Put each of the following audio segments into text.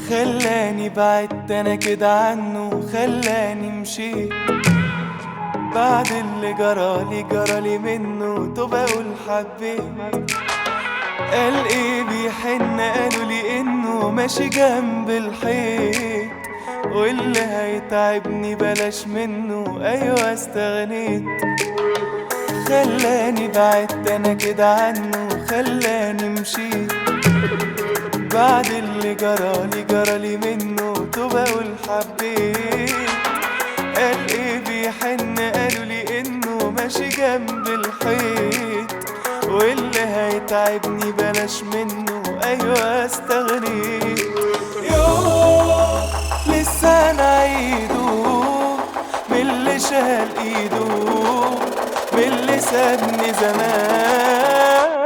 خلاني بعدت انا كده عنه خلاني مشيت بعد اللي جرالي جرالي منه طب اقول حبيت قال ايه بيحن قالوا لي انه ماشي جنب الحيط واللي هيتعبني بلاش منه ايوه استغنيت خلاني بعدت انا كده عنه خلاني مشيت بعد اللي جرالي جرالي منه طب اقول حبيت قال ايه بيحن قالوا لي انه ماشي جنب الحيط واللي هيتعبني بلاش منه ايوه استغنيت يوم لسه انا عيده من اللي شال ايده من اللي سابني زمان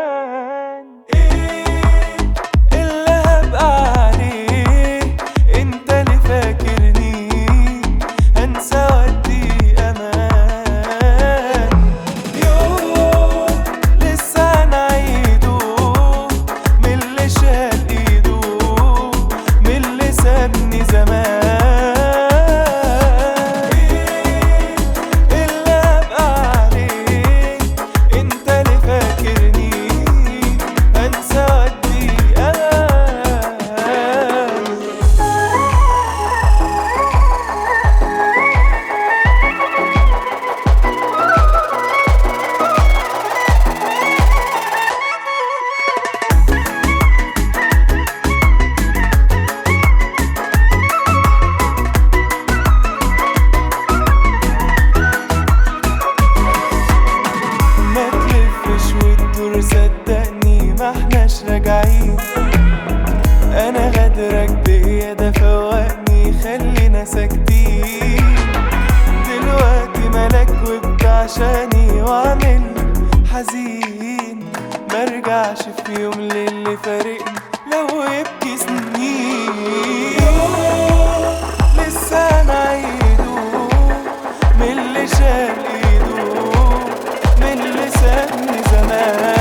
ايه اللي هبقى عليه انت اللي فاكرني هنسى ودي امان يوم لسه انا عيده من اللي شال ايده من اللي سابني زمان ايه اللي ابقى عليه انت اللي فاكرني هنسى ودي امان ما تلفش وتدور صدقني ما احناش راجعين انا غدرك بيا ده فوقني خلينا ساكتين دلوقتي ملك وبتعشاني وعامل حزين مرجعش في يوم للي فارقني لو يبكي سنين لسه انا عيده من اللي شال ايده من اللي سابني زمان